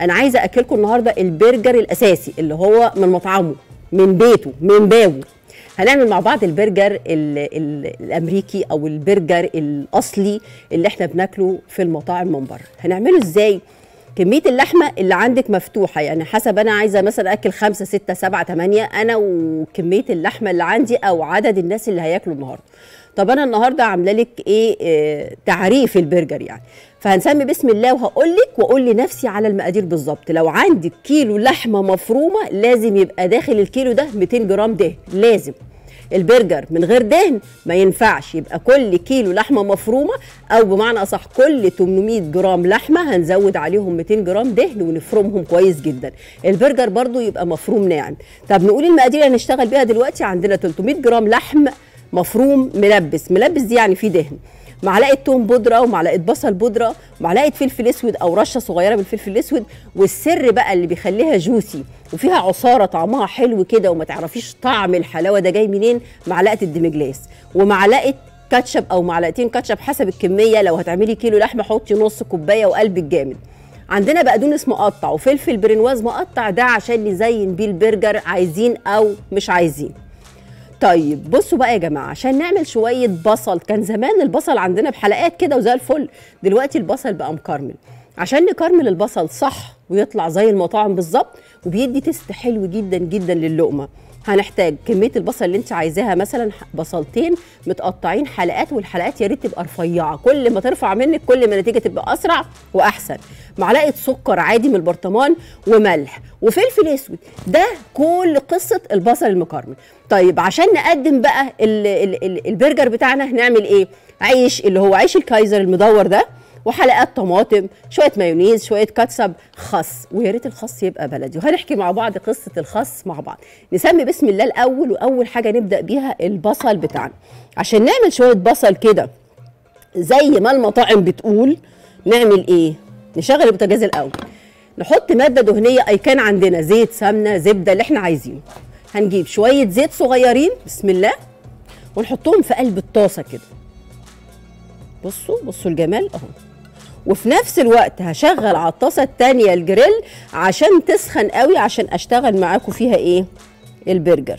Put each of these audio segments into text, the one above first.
انا عايزه اكلكم النهارده البرجر الاساسي اللي هو من مطعمه من بيته من بابه هنعمل مع بعض البرجر ال ال الامريكي او البرجر الاصلي اللي احنا بناكله في المطاعم من بره هنعمله ازاي كمية اللحمة اللي عندك مفتوحة يعني حسب أنا عايزة مثلا أكل خمسة ستة سبعة تمانية أنا وكمية اللحمة اللي عندي أو عدد الناس اللي هياكلوا النهاردة طب أنا النهاردة عاملة لك إيه آه تعريف البرجر يعني فهنسمي بسم الله وهقول لك واقول لنفسي على المقادير بالظبط لو عندك كيلو لحمه مفرومه لازم يبقى داخل الكيلو ده 200 جرام دهن لازم البرجر من غير دهن ما ينفعش يبقى كل كيلو لحمه مفرومه او بمعنى اصح كل 800 جرام لحمه هنزود عليهم 200 جرام دهن ونفرمهم كويس جدا البرجر برضو يبقى مفروم ناعم طب نقول المقادير اللي هنشتغل بيها دلوقتي عندنا 300 جرام لحم مفروم ملبس ملبس دي يعني فيه دهن معلقه توم بودره ومعلقه بصل بودره ومعلقه فلفل اسود او رشه صغيره من الفلفل الاسود والسر بقى اللي بيخليها جوسي وفيها عصاره طعمها حلو كده وما تعرفيش طعم الحلاوه ده جاي منين معلقه الديمجلاس ومعلقه كاتشب او معلقتين كاتشب حسب الكميه لو هتعملي كيلو لحمه حطي نص كوبايه وقلبك جامد عندنا بقدونس مقطع وفلفل برنواز مقطع ده عشان نزين بيه البرجر عايزين او مش عايزين طيب بصوا بقى يا جماعه عشان نعمل شويه بصل كان زمان البصل عندنا بحلقات كده وزي الفل دلوقتي البصل بقى مكرمل عشان نكرمل البصل صح ويطلع زي المطاعم بالظبط وبيدي تست حلو جدا جدا للقمه هنحتاج كميه البصل اللي انت عايزاها مثلا بصلتين متقطعين حلقات والحلقات يا ريت تبقى رفيعه كل ما ترفع منك كل ما النتيجه تبقى اسرع واحسن معلقه سكر عادي من البرطمان وملح وفلفل اسود ده كل قصه البصل المكرمل طيب عشان نقدم بقى ال ال ال البرجر بتاعنا هنعمل ايه عيش اللي هو عيش الكايزر المدور ده وحلقات طماطم شويه مايونيز شويه كاتسب خس ويا ريت الخس يبقى بلدي وهنحكي مع بعض قصه الخس مع بعض نسمي بسم الله الاول واول حاجه نبدا بيها البصل بتاعنا عشان نعمل شويه بصل كده زي ما المطاعم بتقول نعمل ايه نشغل البوتاجاز الاول نحط ماده دهنيه اي كان عندنا زيت سمنه زبده اللي احنا عايزينه هنجيب شويه زيت صغيرين بسم الله ونحطهم في قلب الطاسه كده بصوا بصوا الجمال اهو وفي نفس الوقت هشغل على الطاسه التانية الجريل عشان تسخن قوي عشان اشتغل معاكم فيها ايه البرجر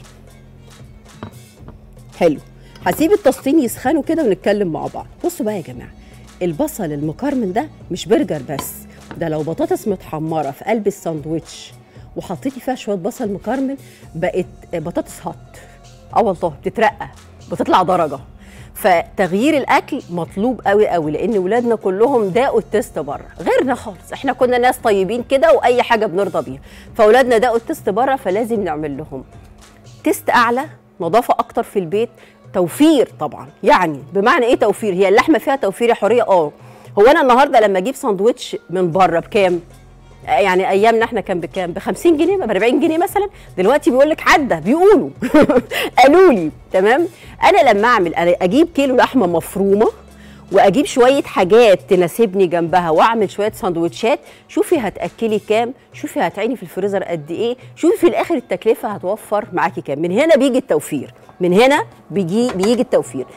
حلو هسيب الطاستين يسخنوا كده ونتكلم مع بعض بصوا بقى يا جماعه البصل المكرمل ده مش برجر بس ده لو بطاطس متحمره في قلب الساندوتش وحطيتي فيها شويه بصل مكرمل بقت بطاطس هات اه والله بتترقى بتطلع درجه فتغيير الاكل مطلوب قوي قوي لان ولادنا كلهم داقوا التست بره غيرنا خالص احنا كنا ناس طيبين كده واي حاجه بنرضى بيها فاولادنا داقوا التست بره فلازم نعمل لهم تست اعلى نظافه اكتر في البيت توفير طبعا يعني بمعنى ايه توفير هي اللحمه فيها توفير يا حوريه اه هو انا النهارده لما اجيب ساندوتش من بره بكام يعني ايامنا احنا كان بكام ب 50 جنيه ب 40 جنيه مثلا دلوقتي بيقول لك عدى بيقولوا قالوا لي تمام انا لما اعمل أنا اجيب كيلو لحمه مفرومه واجيب شويه حاجات تناسبني جنبها واعمل شويه سندوتشات شوفي هتاكلي كام شوفي هتعيني في الفريزر قد ايه شوفي في الاخر التكلفه هتوفر معاكي كام من هنا بيجي التوفير من هنا بيجي بيجي التوفير